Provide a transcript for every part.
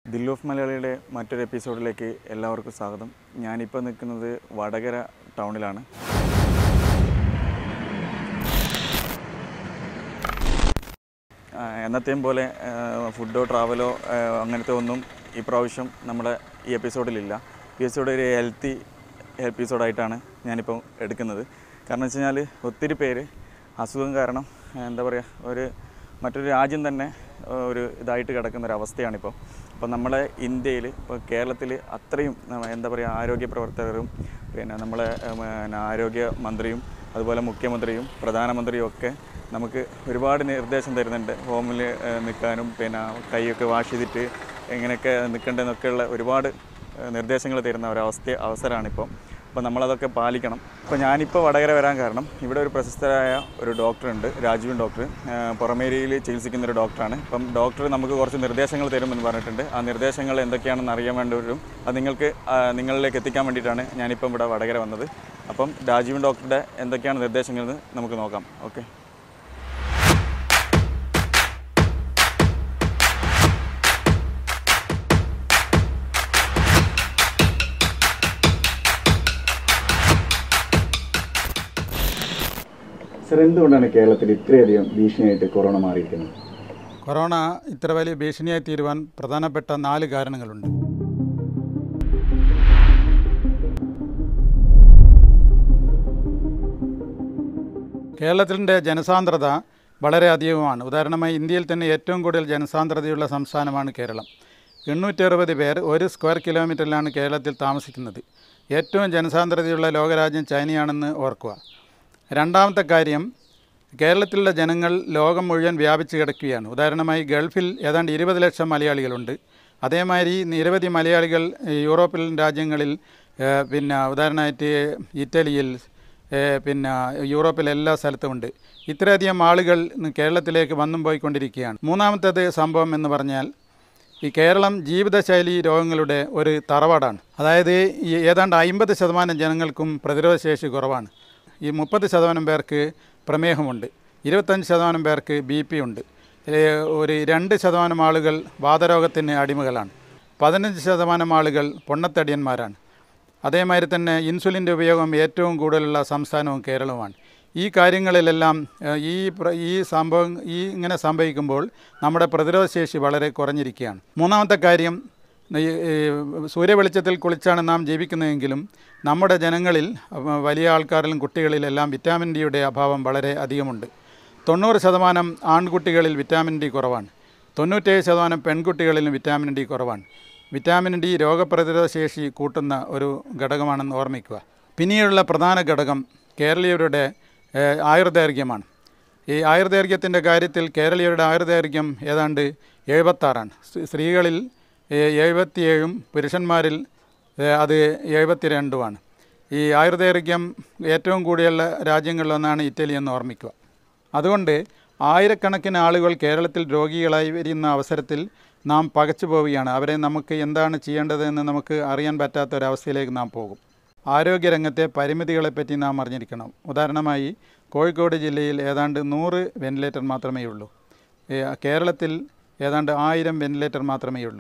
ദിൽ of മലയാളിയുടെ മറ്റൊരു എപ്പിസോഡിലേക്ക് എല്ലാവർക്കും സ്വാഗതം ഞാനിപ്പോൾ നിൽക്കുന്നത് വടകര ടൗണിലാണ് ആ, എന്നത്തെയും പോലെ ആ, ഫുഡോ ട്രാവലോ ആ, അങ്ങനത്തെ ഒന്നും ഈ പ്രാവശ്യം നമ്മുടെ ഈ എപ്പിസോഡിലില്ല ഈ എപ്പിസോഡ് ഒരു ഹെൽത്തി എപ്പിസോഡായിട്ടാണ് ഞാനിപ്പോൾ എടുക്കുന്നത് കാരണം വെച്ച് കഴിഞ്ഞാൽ ഒത്തിരി പേര് അസുഖം കാരണം ആ, എന്താ പറയുക ഒരു മറ്റൊരു രാജ്യം തന്നെ ആ, ഒരു ഇതായിട്ട് കിടക്കുന്ന ഒരു അവസ്ഥയാണിപ്പോൾ അപ്പോൾ നമ്മളെ ഇന്ത്യയിൽ ഇപ്പോൾ കേരളത്തിൽ അത്രയും നമ്മ- എന്താ പറയുക ആരോഗ്യ പ്രവർത്തകരും പിന്നെ നമ്മളെ ആ, പിന്നെ ആരോഗ്യ മന്ത്രിയും അതുപോലെ മുഖ്യമന്ത്രിയും പ്രധാനമന്ത്രിയും ഒക്കെ നമുക്ക് ഒരുപാട് നിർദ്ദേശം തരുന്നുണ്ട് ഹോമിൽ നിൽക്കാനും പിന്നെ കൈയൊക്കെ വാഷ് ചെയ്തിട്ട് എങ്ങനെയൊക്കെ നിൽക്കേണ്ടതെന്നൊക്കെയുള്ള ഒരുപാട് നിർദ്ദേശങ്ങൾ തരുന്ന ഒരവസ്ഥ അവസരമാണിപ്പോൾ അപ്പോൾ നമ്മളതൊക്കെ പാലിക്കണം അപ്പോൾ ഞാനിപ്പോൾ വടകര വരാൻ കാരണം ഇവിടെ ഒരു പ്രശസ്തരായ ഒരു ഡോക്ടറുണ്ട് രാജീവൻ ഡോക്ടർ പുറമേരിയിൽ ചികിത്സിക്കുന്ന ഒരു ഡോക്ടറാണ് അപ്പം ഡോക്ടർ നമുക്ക് കുറച്ച് നിർദ്ദേശങ്ങൾ തരുമെന്ന് പറഞ്ഞിട്ടുണ്ട് ആ നിർദ്ദേശങ്ങൾ എന്തൊക്കെയാണെന്ന് അറിയാൻ വേണ്ടി വരും അത് നിങ്ങൾക്ക് ആ, നിങ്ങളിലേക്ക് എത്തിക്കാൻ വേണ്ടിയിട്ടാണ് ഞാനിപ്പം ഇവിടെ വടകര വന്നത് അപ്പം രാജീവൻ ഡോക്ടറുടെ എന്തൊക്കെയാണ് നിർദ്ദേശങ്ങൾ എന്ന് നമുക്ക് നോക്കാം ഓക്കെ സർ എന്തുകൊണ്ടാണ് കേരളത്തിൽ ഇത്രയധികം ഭീഷണിയായിട്ട് കൊറോണ മാറിയിരിക്കുന്നത് കൊറോണ ഇത്ര വലിയ ഭീഷണിയായി തീരുവാൻ പ്രധാനപ്പെട്ട നാല് കാരണങ്ങളുണ്ട് കേരളത്തിൻ്റെ ജനസാന്ദ്രത വളരെ അധികമാണ് ഉദാഹരണമായി ഇന്ത്യയിൽ തന്നെ ഏറ്റവും കൂടുതൽ ജനസാന്ദ്രതയുള്ള സംസ്ഥാനമാണ് കേരളം എണ്ണൂറ്റി അറുപത് പേർ ഒരു സ്ക്വയർ കിലോമീറ്ററിലാണ് കേരളത്തിൽ താമസിക്കുന്നത് ഏറ്റവും ജനസാന്ദ്രതയുള്ള ലോകരാജ്യം ചൈനയാണെന്ന് ഓർക്കുക രണ്ടാമത്തെ കാര്യം കേരളത്തിലുള്ള ജനങ്ങൾ ലോകം മുഴുവൻ വ്യാപിച്ച് കിടക്കുകയാണ് ഉദാഹരണമായി ഗൾഫിൽ ഏതാണ്ട് ഇരുപത് ലക്ഷം മലയാളികളുണ്ട് അതേമാതിരി നിരവധി മലയാളികൾ ഈ യൂറോപ്യൻ രാജ്യങ്ങളിൽ ഏഹ്, പിന്നെ ഉദാഹരണമായിട്ട് ഇറ്റലിയിൽ ഏഹ്, പിന്നെ യൂറോപ്പിൽ എല്ലാ സ്ഥലത്തുമുണ്ട് ഇത്രയധികം ആളുകൾ ഇന്ന് കേരളത്തിലേക്ക് വന്നും പോയിക്കൊണ്ടിരിക്കുകയാണ് മൂന്നാമത്തേത് സംഭവം എന്ന് പറഞ്ഞാൽ ഈ കേരളം ജീവിതശൈലി രോഗങ്ങളുടെ ഒരു തറവാടാണ് അതായത് ഈ ഏതാണ്ട് അമ്പത് ശതമാനം ജനങ്ങൾക്കും പ്രതിരോധശേഷി കുറവാണ് ഈ മുപ്പത് ശതമാനം പേർക്ക് പ്രമേഹമുണ്ട് ഇരുപത്തഞ്ച് ശതമാനം പേർക്ക് ബി പി ഉണ്ട് ഏ, ഒരു രണ്ട് ശതമാനം ആളുകൾ വാതരോഗത്തിന് അടിമകളാണ് പതിനഞ്ച് ശതമാനം ആളുകൾ പൊണ്ണത്തടിയന്മാരാണ് അതേമാതിരി തന്നെ ഇൻസുലിൻ്റെ ഉപയോഗം ഏറ്റവും കൂടുതലുള്ള സംസ്ഥാനവും കേരളവുമാണ് ഈ കാര്യങ്ങളിലെല്ലാം ഏഹ്, ഈ പ്ര- ഈ സംഭവം ഈ ഇങ്ങനെ സംഭവിക്കുമ്പോൾ നമ്മുടെ പ്രതിരോധശേഷി വളരെ കുറഞ്ഞിരിക്കുകയാണ് മൂന്നാമത്തെ കാര്യം ഈ ഈ സൂര്യവെളിച്ചത്തിൽ കുളിച്ചാണ് നാം ജീവിക്കുന്നതെങ്കിലും നമ്മുടെ ജനങ്ങളിൽ അഹ്, വലിയ ആൾക്കാരിലും കുട്ടികളിലെല്ലാം വിറ്റാമിൻ ഡിയുടെ അഭാവം വളരെ അധികമുണ്ട് തൊണ്ണൂറ് ശതമാനം ആൺകുട്ടികളിൽ വിറ്റാമിൻ ഡി കുറവാണ് തൊണ്ണൂറ്റേഴ് ശതമാനം പെൺകുട്ടികളിലും വിറ്റാമിൻ ഡി കുറവാണ് വിറ്റാമിൻ ഡി രോഗപ്രതിരോധ ശേഷി കൂട്ടുന്ന ഒരു ഘടകമാണെന്ന് ഓർമ്മിക്കുക പിന്നീടുള്ള പ്രധാന ഘടകം കേരളീയരുടെ ഏഹ്, ആയുർദൈർഘ്യമാണ് ഈ ആയുർദൈർഘ്യത്തിൻ്റെ കാര്യത്തിൽ കേരളീയരുടെ ആയുർദൈർഘ്യം ഏതാണ്ട് എഴുപത്താറാണ് സ് സ്ത്രീകളിൽ ഏഹ്, എഴുപത്തിയേഴും പുരുഷന്മാരിൽ ഏഹ്, അത് എഴുപത്തിരണ്ടുമാണ് ഈ ആയുർദൈർഘ്യം ഏറ്റവും കൂടിയുള്ള രാജ്യങ്ങളിലൊന്നാണ് ഇറ്റലി എന്ന് ഓർമ്മിക്കുക അതുകൊണ്ട് ആയിരക്കണക്കിന് ആളുകൾ കേരളത്തിൽ രോഗികളായി വരുന്ന അവസരത്തിൽ നാം പകച്ചു പോവുകയാണ് അവരെ നമുക്ക് എന്താണ് ചെയ്യേണ്ടതെന്ന് നമുക്ക് അറിയാൻ പറ്റാത്ത ഒരവസ്ഥയിലേക്ക് നാം പോകും ആരോഗ്യരംഗത്തെ പരിമിതികളെപ്പറ്റി നാം അറിഞ്ഞിരിക്കണം ഉദാഹരണമായി കോഴിക്കോട് ജില്ലയിൽ ഏതാണ്ട് നൂറ് വെന്റിലേറ്റർ മാത്രമേ ഉള്ളൂ ഏ, കേരളത്തിൽ ഏതാണ്ട് ആയിരം വെന്റിലേറ്റർ മാത്രമേ ഉള്ളൂ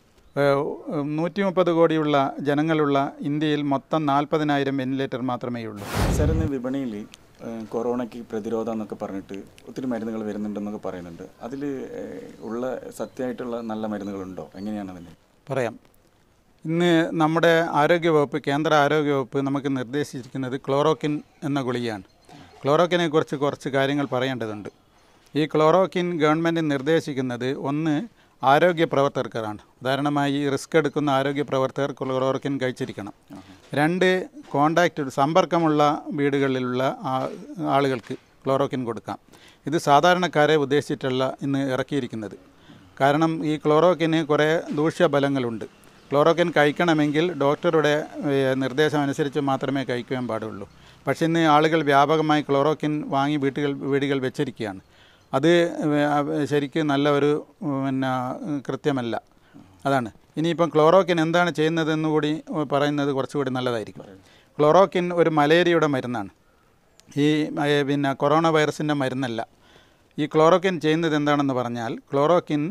നൂറ്റി മുപ്പത് കോടിയുള്ള ജനങ്ങളുള്ള ഇന്ത്യയിൽ മൊത്തം നാൽപ്പതിനായിരം വെന്റിലേറ്റർ മാത്രമേ ഉള്ളൂ സർ ഇന്ന് വിപണിയിൽ കൊറോണയ്ക്ക് പ്രതിരോധം എന്നൊക്കെ പറഞ്ഞിട്ട് ഒത്തിരി മരുന്നുകൾ വരുന്നുണ്ടെന്നൊക്കെ പറയുന്നുണ്ട് അതിൽ ഉള്ള സത്യമായിട്ടുള്ള നല്ല മരുന്നുകളുണ്ടോ എങ്ങനെയാണ് അതിന് പറയാം ഇന്ന് നമ്മുടെ ആരോഗ്യവകുപ്പ് കേന്ദ്ര ആരോഗ്യവകുപ്പ് നമുക്ക് നിർദ്ദേശിച്ചിരിക്കുന്നത് ക്ലോറോക്കിൻ എന്ന ഗുളികയാണ് ക്ലോറോക്കിനെ കുറിച്ച് കുറച്ച് കാര്യങ്ങൾ പറയേണ്ടതുണ്ട് ഈ ക്ലോറോക്കിൻ ഗവൺമെൻറ് നിർദ്ദേശിക്കുന്നത് ഒന്ന് ആരോഗ്യ പ്രവർത്തകർക്കാണ് ഉദാഹരണമായി റിസ്ക് എടുക്കുന്ന ആരോഗ്യ പ്രവർത്തകർ ക്ലോറോക്കിൻ കഴിച്ചിരിക്കണം രണ്ട് കോണ്ടാക്റ്റ് സമ്പർക്കമുള്ള വീടുകളിലുള്ള ആ- ആളുകൾക്ക് ക്ലോറോക്കിൻ കൊടുക്കാം ഇത് സാധാരണക്കാരെ ഉദ്ദേശിച്ചിട്ടുള്ള ഇന്ന് ഇറക്കിയിരിക്കുന്നത് കാരണം ഈ ക്ലോറോക്കിന് കുറേ ദൂഷ്യഫലങ്ങളുണ്ട് ക്ലോറോക്കിൻ കഴിക്കണമെങ്കിൽ ഡോക്ടറുടെ ഏഹ്, നിർദ്ദേശം അനുസരിച്ച് മാത്രമേ കഴിക്കുവാൻ പാടുള്ളൂ പക്ഷേ ഇന്ന് ആളുകൾ വ്യാപകമായി ക്ലോറോക്കിൻ വാങ്ങി വീട്ടുകൾ വീടുകൾ വെച്ചിരിക്കുകയാണ് അത് ഏഹ്, ശരിക്കും നല്ല ഒരു ഉം, പിന്നെ ഉം, കൃത്യമല്ല അതാണ് ഇനിയിപ്പം ക്ലോറോക്കിൻ എന്താണ് ചെയ്യുന്നതെന്ന് കൂടി ഉം, പറയുന്നത് കുറച്ചുകൂടി നല്ലതായിരിക്കും ക്ലോറോക്കിൻ ഒരു മലേറിയയുടെ മരുന്നാണ് ഈ ഏഹ്, പിന്നെ കൊറോണ വൈറസിൻ്റെ മരുന്നല്ല ഈ ക്ലോറോക്കിൻ ചെയ്യുന്നത് എന്താണെന്ന് പറഞ്ഞാൽ ക്ലോറോക്കിൻ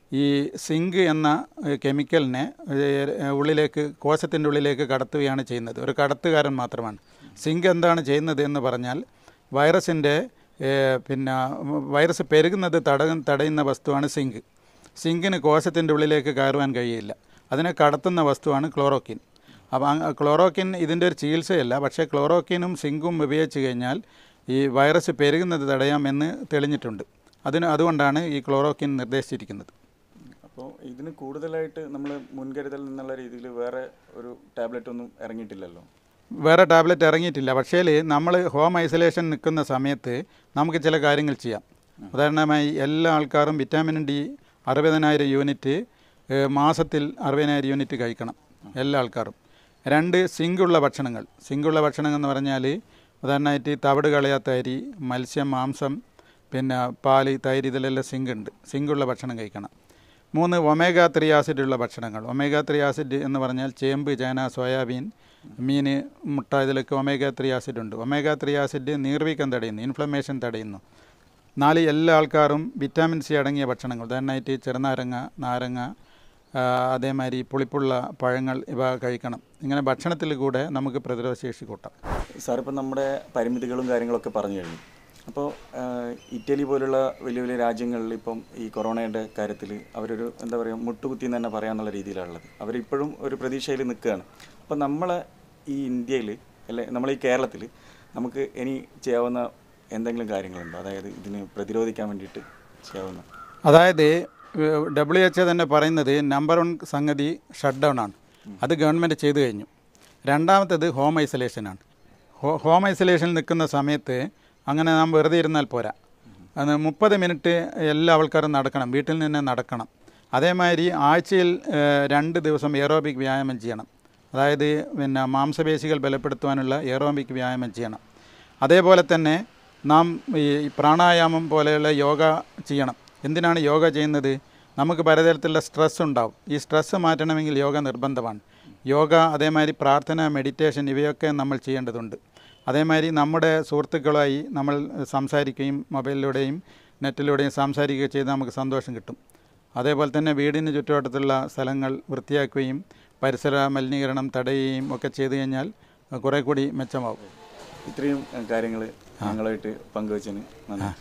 ഈ സിങ്ക് എന്ന ഏഹ്, കെമിക്കലിനെ ഏഹ്, ഉള്ളിലേക്ക് കോശത്തിൻ്റെ ഉള്ളിലേക്ക് കടത്തുകയാണ് ചെയ്യുന്നത് ഒരു കടത്തുകാരൻ മാത്രമാണ് സിങ്ക് എന്താണ് ചെയ്യുന്നത് എന്ന് പറഞ്ഞാൽ വൈറസിൻ്റെ ഏഹ്, പിന്നെ വൈറസ് പെരുകുന്നത് തട തടയുന്ന വസ്തുവാണ് സിങ്ക് സിങ്കിന് കോശത്തിൻ്റെ ഉള്ളിലേക്ക് കയറുവാൻ കഴിയില്ല അതിനെ കടത്തുന്ന വസ്തുവാണ് ക്ലോറോക്കിൻ അപ്പോൾ ആ ക്ലോറോക്കിൻ ഇതിൻ്റെ ഒരു ചികിത്സയല്ല പക്ഷേ ക്ലോറോക്കിനും സിങ്കും ഉപയോഗിച്ച് കഴിഞ്ഞാൽ ഈ വൈറസ് പെരുകുന്നത് തടയാമെന്ന് തെളിഞ്ഞിട്ടുണ്ട് അതിന് അതുകൊണ്ടാണ് ഈ ക്ലോറോക്കിൻ നിർദ്ദേശിച്ചിരിക്കുന്നത് അപ്പോൾ ഇതിന് കൂടുതലായിട്ട് നമ്മൾ മുൻകരുതൽ എന്നുള്ള രീതിയിൽ വേറെ ഒരു ടാബ്ലറ്റ് ഒന്നും ഇറങ്ങിയിട്ടില്ലല്ലോ വേറെ ടാബ്ലറ്റ് ഇറങ്ങിയിട്ടില്ല പക്ഷേ നമ്മൾ ഹോം ഐസൊലേഷൻ നിൽക്കുന്ന സമയത്ത് നമുക്ക് ചില കാര്യങ്ങൾ ചെയ്യാം ഉദാഹരണമായി എല്ലാ ആൾക്കാരും വിറ്റാമിൻ ഡി അറുപതിനായിരം യൂണിറ്റ് ഏഹ്, മാസത്തിൽ അറുപതിനായിരം യൂണിറ്റ് കഴിക്കണം എല്ലാ ആൾക്കാരും രണ്ട് സിങ്കുള്ള ഭക്ഷണങ്ങൾ സിങ്കുള്ള ഭക്ഷണം എന്ന് പറഞ്ഞാൽ ഉദാഹരണമായിട്ട് തവിട് കളയാത്ത അരി മത്സ്യം മാംസം പിന്നെ പാല് തൈര് ഇതിലെല്ലാം സിങ്ക് ഉണ്ട് സിങ്കുള്ള ഭക്ഷണം കഴിക്കണം മൂന്ന് ഒമേഗ ത്രീ ആസിഡ് ഉള്ള ഭക്ഷണങ്ങൾ ഒമേഗ ത്രീ ആസിഡ് എന്ന് പറഞ്ഞാൽ ചേമ്പ് ചേന സോയാബീൻ മീൻ മുട്ട ഇതിലൊക്കെ ഒമേഗ ത്രീ ആസിഡ് ഉണ്ട് ഒമേഗ ത്രീ ആസിഡ് നീർവീക്കം തടയുന്നു ഇൻഫ്ലമേഷൻ തടയുന്നു നാല് എല്ലാ ആൾക്കാരും വിറ്റാമിൻ സി അടങ്ങിയ ഭക്ഷണങ്ങൾ ഉദാഹരണമായിട്ട് ചെറുനാരങ്ങ നാരങ്ങ ആ, അതേമാതിരി പുളിപ്പുള്ള പഴങ്ങൾ ഇവ കഴിക്കണം ഇങ്ങനെ ഭക്ഷണത്തിൽ കൂടെ നമുക്ക് പ്രതിരോധശേഷി കൂട്ടാം സാർ ഇപ്പം നമ്മുടെ പരിമിതികളും കാര്യങ്ങളൊക്കെ പറഞ്ഞു കഴിഞ്ഞു അപ്പോൾ ഇറ്റലി പോലുള്ള വലിയ വലിയ രാജ്യങ്ങളിൽ ഇപ്പം ഈ കൊറോണയുടെ കാര്യത്തിൽ അവരൊരു എന്താ പറയുക മുട്ടുകുത്തി എന്ന് തന്നെ പറയാന്നുള്ള രീതിയിലാണുള്ളത് അവരിപ്പോഴും ഒരു പ്രതീക്ഷയിൽ നിൽക്കുകയാണ് അപ്പം നമ്മൾ ഈ ഇന്ത്യയിൽ അല്ലെ നമ്മൾ ഈ കേരളത്തിൽ നമുക്ക് ഇനി ചെയ്യാവുന്ന എന്തെങ്കിലും കാര്യങ്ങളുണ്ടോ അതായത് ഇതിന് പ്രതിരോധിക്കാൻ വേണ്ടിയിട്ട് ചെയ്യാവുന്ന അതായത് ഡബ്ല്യു എച്ച് തന്നെ പറയുന്നത് നമ്പർ വൺ സംഗതി ഷട്ട് ഡൗൺ ആണ് അത് ഗവൺമെൻറ് ചെയ്തു കഴിഞ്ഞു രണ്ടാമത്തേത് ഹോം ഐസൊലേഷനാണ് ഹോ ഹോം ഐസൊലേഷനിൽ നിൽക്കുന്ന സമയത്ത് അങ്ങനെ നാം വെറുതെ ഇരുന്നാൽ പോരാ അത് മുപ്പത് മിനിറ്റ് എല്ലാ ആൾക്കാരും നടക്കണം വീട്ടിൽ നിന്ന് നടക്കണം അതേമാതിരി ആഴ്ചയിൽ ഏഹ്, രണ്ട് ദിവസം എയറോബിക് വ്യായാമം ചെയ്യണം അതായത് പിന്നെ മാംസപേശികൾ ബലപ്പെടുത്തുവാനുള്ള എയറോബിക് വ്യായാമം ചെയ്യണം അതേപോലെ തന്നെ നാം ഈ പ്രാണായാമം പോലെയുള്ള യോഗ ചെയ്യണം എന്തിനാണ് യോഗ ചെയ്യുന്നത് നമുക്ക് പലതരത്തിലുള്ള സ്ട്രെസ് ഉണ്ടാവും ഈ സ്ട്രെസ് മാറ്റണമെങ്കിൽ യോഗ നിർബന്ധമാണ് യോഗ അതേമാതിരി പ്രാർത്ഥന മെഡിറ്റേഷൻ ഇവയൊക്കെ നമ്മൾ ചെയ്യേണ്ടതുണ്ട് അതേമാതിരി നമ്മുടെ സുഹൃത്തുക്കളുമായി നമ്മൾ സംസാരിക്കുകയും മൊബൈലിലൂടെയും നെറ്റിലൂടെയും സംസാരിക്കുകയും ചെയ്താൽ നമുക്ക് സന്തോഷം കിട്ടും അതേപോലെ തന്നെ വീടിന് ചുറ്റുവട്ടത്തുള്ള സ്ഥലങ്ങൾ വൃത്തിയാക്കുകയും പരിസര മലിനീകരണം തടയുകയും ഒക്കെ ചെയ്തു കഴിഞ്ഞാൽ കുറേ കൂടി മെച്ചമാവും ഇത്രയും കാര്യങ്ങൾ ഞങ്ങളുമായിട്ട് പങ്കുവച്ചതിന് നന്ദി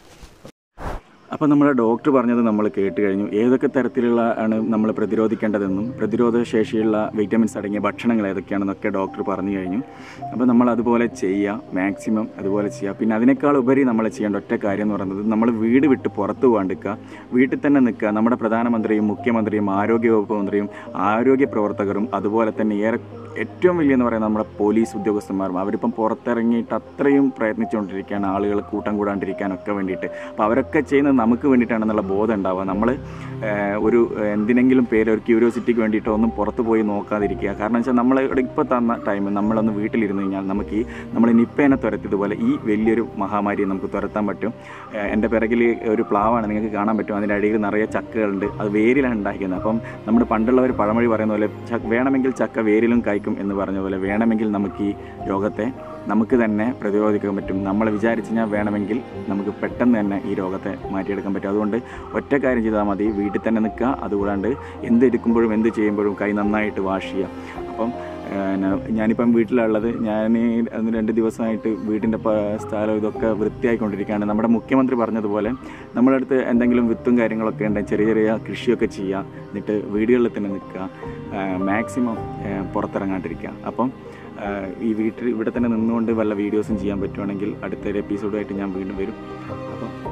അപ്പോൾ നമ്മുടെ ഡോക്ടർ പറഞ്ഞത് നമ്മൾ കേട്ട് കഴിഞ്ഞു ഏതൊക്കെ തരത്തിലുള്ള ആണ് നമ്മൾ പ്രതിരോധിക്കേണ്ടതെന്നും പ്രതിരോധ ശേഷിയുള്ള വിറ്റമിൻസ് അടങ്ങിയ ഭക്ഷണങ്ങൾ ഏതൊക്കെയാണെന്നൊക്കെ ഡോക്ടർ പറഞ്ഞു കഴിഞ്ഞു അപ്പോൾ നമ്മൾ അതുപോലെ ചെയ്യുക മാക്സിമം അതുപോലെ ചെയ്യുക പിന്നെ അതിനേക്കാൾ ഉപരി നമ്മൾ ചെയ്യേണ്ട ഒറ്റ കാര്യം എന്ന് പറയുന്നത് നമ്മൾ വീട് വിട്ട് പുറത്ത് പോകാണ്ടിരിക്കുക വീട്ടിൽ തന്നെ നിൽക്കുക നമ്മുടെ പ്രധാനമന്ത്രിയും മുഖ്യമന്ത്രിയും ആരോഗ്യവകുപ്പ് മന്ത്രിയും ആരോഗ്യ പ്രവർത്തകരും അതുപോലെ തന്നെ ഏറെ ഏറ്റവും വലിയെന്ന് പറയുന്നത് നമ്മുടെ പോലീസ് ഉദ്യോഗസ്ഥന്മാരും അവരിപ്പം പുറത്തിറങ്ങിയിട്ട് അത്രയും പ്രയത്നിച്ചുകൊണ്ടിരിക്കുകയാണ് ആളുകൾ കൂട്ടം കൂടാണ്ടിരിക്കാനൊക്കെ വേണ്ടിയിട്ട് അപ്പോൾ അവരൊക്കെ ചെയ്യുന്നത് നമുക്ക് വേണ്ടിയിട്ടാണെന്നുള്ള ബോധം ഉണ്ടാവുക നമ്മൾ ഒരു എന്തിനെങ്കിലും പേര് ഒരു ക്യൂരിയോസിറ്റിക്ക് വേണ്ടിയിട്ടോ ഒന്നും പുറത്ത് പോയി നോക്കാതിരിക്കുക കാരണം വെച്ചാൽ നമ്മൾ ഇവിടെ ഇപ്പോൾ തന്ന ടൈം നമ്മളൊന്ന് വീട്ടിലിരുന്ന് കഴിഞ്ഞാൽ നമുക്ക് ഈ നമ്മൾ നിപ്പേനെ തുരത്തിയതുപോലെ ഈ വലിയൊരു മഹാമാരിയെ നമുക്ക് തുരത്താൻ പറ്റും ഏഹ് എൻ്റെ പിറകിൽ ഒരു പ്ലാവാണ് നിങ്ങൾക്ക് കാണാൻ പറ്റും അതിൻ്റെ അടിയിൽ നിറയെ ചക്കകളുണ്ട് അത് വേരിലാണ് ഉണ്ടാക്കിയത് അപ്പം നമ്മുടെ പണ്ടുള്ളവർ പഴമൊഴി പറയുന്ന പോലെ ച- വേണമെങ്കിൽ ചക്ക വേരിലും കായ്ക്കും എന്ന് പറഞ്ഞ പോലെ വേണമെങ്കിൽ നമുക്ക് ഈ രോഗത്തെ നമുക്ക് തന്നെ പ്രതിരോധിക്കാൻ പറ്റും നമ്മൾ വിചാരിച്ചു കഴിഞ്ഞാൽ വേണമെങ്കിൽ നമുക്ക് പെട്ടെന്ന് തന്നെ ഈ രോഗത്തെ മാറ്റിയെടുക്കാൻ പറ്റും അതുകൊണ്ട് ഒറ്റ കാര്യം ചെയ്താൽ മതി വീട്ടിൽ തന്നെ നിൽക്കുക അതുകൂടാണ്ട് എന്ത് എടുക്കുമ്പോഴും എന്ത് ചെയ്യുമ്പോഴും കൈ നന്നായിട്ട് വാഷ് ചെയ്യുക അപ്പം ഏഹ്, ന- ഞാനിപ്പം വീട്ടിലുള്ളത് ഞാൻ ഈ ഒന്ന് രണ്ട് ദിവസമായിട്ട് വീടിൻ്റെ പ- സ്ഥലം ഇതൊക്കെ വൃത്തിയായിക്കൊണ്ടിരിക്കുകയാണ് നമ്മുടെ മുഖ്യമന്ത്രി പറഞ്ഞതുപോലെ നമ്മുടെ അടുത്ത് എന്തെങ്കിലും വിത്തും കാര്യങ്ങളൊക്കെ ഉണ്ടെങ്കിൽ ചെറിയ ചെറിയ കൃഷിയൊക്കെ ചെയ്യുക എന്നിട്ട് വീടുകളിൽ തന്നെ നിൽക്കുക മാക്സിമം പുറത്തിറങ്ങാണ്ടിരിക്കുക അപ്പം ഏഹ്, ഈ വീട്ടിൽ ഇവിടെ തന്നെ നിന്നുകൊണ്ട് വല്ല വീഡിയോസും ചെയ്യാൻ പറ്റുവാണെങ്കിൽ അടുത്തൊരു എപ്പിസോഡുമായിട്ട് ഞാൻ വീണ്ടും വരും അപ്പം